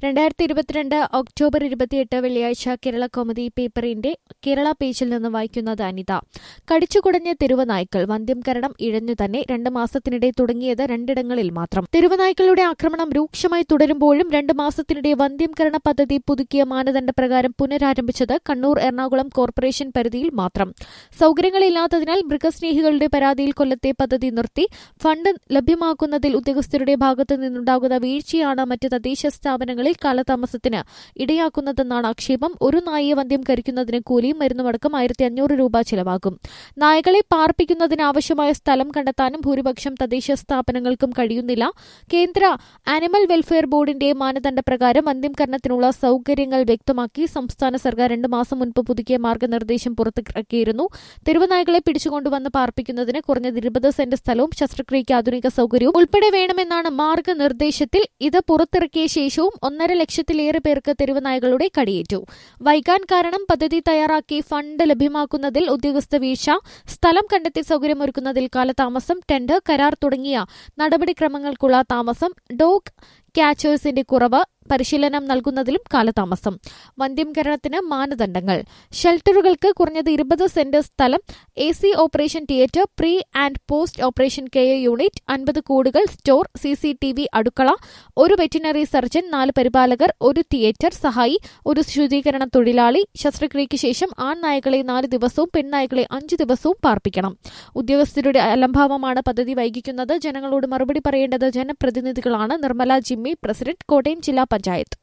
രണ്ടായിരത്തി ഇരുപത്തിരണ്ട് ഒക്ടോബർ ഇരുപത്തിയെട്ട് വെള്ളിയാഴ്ച കേരള കോമഡി പേപ്പറിന്റെ കേരള പേജിൽ നിന്ന് വായിക്കുന്നത് അനിത കടിച്ചുകുടഞ്ഞ തെരുവനായ്ക്കൾ വന്ധ്യംകരണം ഇഴഞ്ഞു തന്നെ രണ്ട് മാസത്തിനിടെ തുടങ്ങിയത് രണ്ടിടങ്ങളിൽ മാത്രം തെരുവനായ്ക്കളുടെ ആക്രമണം രൂക്ഷമായി തുടരുമ്പോഴും രണ്ട് മാസത്തിനിടെ വന്ധ്യംകരണ പദ്ധതി പുതുക്കിയ മാനദണ്ഡപ്രകാരം പുനരാരംഭിച്ചത് കണ്ണൂർ എറണാകുളം കോർപ്പറേഷൻ പരിധിയിൽ മാത്രം സൌകര്യങ്ങളില്ലാത്തതിനാൽ മൃഗസ്നേഹികളുടെ പരാതിയിൽ കൊല്ലത്തെ പദ്ധതി നിർത്തി ഫണ്ട് ലഭ്യമാക്കുന്നതിൽ ഉദ്യോഗസ്ഥരുടെ ഭാഗത്തു നിന്നുണ്ടാകുന്ന വീഴ്ചയാണ് മറ്റ് തദ്ദേശ സ്ഥാപനങ്ങളിൽ കാലതാമസത്തിന് ഇടയാക്കുന്നതെന്നാണ് ആക്ഷേപം ഒരു നായയെ വന്ധ്യം കരിക്കുന്നതിന് കൂലിയും മരുന്നുമടക്കം ആയിരത്തി അഞ്ഞൂറ് രൂപ ചെലവാകും നായകളെ പാർപ്പിക്കുന്നതിന് ആവശ്യമായ സ്ഥലം കണ്ടെത്താനും ഭൂരിപക്ഷം തദ്ദേശ സ്ഥാപനങ്ങൾക്കും കഴിയുന്നില്ല കേന്ദ്ര ആനിമൽ വെൽഫെയർ ബോർഡിന്റെ മാനദണ്ഡപ്രകാരം വന്ധ്യംകരണത്തിനുള്ള സൌകര്യങ്ങൾ വ്യക്തമാക്കി സംസ്ഥാന സർക്കാർ രണ്ട് മാസം മുൻപ് പുതുക്കിയ മാർഗനിർദ്ദേശം പുറത്തിറക്കിയിരുന്നു തെരുവുനായകളെ പിടിച്ചുകൊണ്ടുവന്ന് പാർപ്പിക്കുന്നതിന് കുറഞ്ഞത് ഇരുപത് സെന്റ് സ്ഥലവും ശസ്ത്രക്രിയയ്ക്ക് ആധുനിക സൌകര്യവും ഉൾപ്പെടെ വേണമെന്നാണ് മാർഗനിർദ്ദേശത്തിൽ ഇത് പുറത്തിറക്കിയ ശേഷവും ഒന്നര ലക്ഷത്തിലേറെ പേർക്ക് തെരുവുനായകളുടെ കടിയേറ്റു വൈകാൻ കാരണം പദ്ധതി തയ്യാറാക്കി ഫണ്ട് ലഭ്യമാക്കുന്നതിൽ ഉദ്യോഗസ്ഥ വീഴ്ച സ്ഥലം കണ്ടെത്തി സൌകര്യമൊരുക്കുന്നതിൽ കാലതാമസം ടെൻഡർ കരാർ തുടങ്ങിയ നടപടിക്രമങ്ങൾക്കുള്ള താമസം ഡോഗ് ക്യാച്ചേഴ്സിന്റെ കുറവ് പരിശീലനം നൽകുന്നതിലും കാലതാമസം വന്ധ്യംകരണത്തിന് മാനദണ്ഡങ്ങൾ ഷെൽട്ടറുകൾക്ക് കുറഞ്ഞത് ഇരുപത് സെന്റ് സ്ഥലം A C operation theatre pre and post operation care unit അൻപത് കൂടുകൾ store C C T V അടുക്കള ഒരു വെറ്റിനറി സർജൻ നാല് പരിപാലകർ ഒരു തിയേറ്റർ സഹായി ഒരു ശുചീകരണ തൊഴിലാളി ശസ്ത്രക്രിയയ്ക്ക് ശേഷം ആൺനായകളെ നാല് ദിവസവും പെൺനായകളെ അഞ്ച് ദിവസവും പാർപ്പിക്കണം ഉദ്യോഗസ്ഥരുടെ അലംഭാവമാണ് പദ്ധതി വൈകിക്കുന്നത് ജനങ്ങളോട് മറുപടി പറയേണ്ടത് ജനപ്രതിനിധികളാണ് നിർമ്മല ജിമ്മി പ്രസിഡന്റ് കോട്ടയം ജില്ലാ പഞ്ചായത്ത്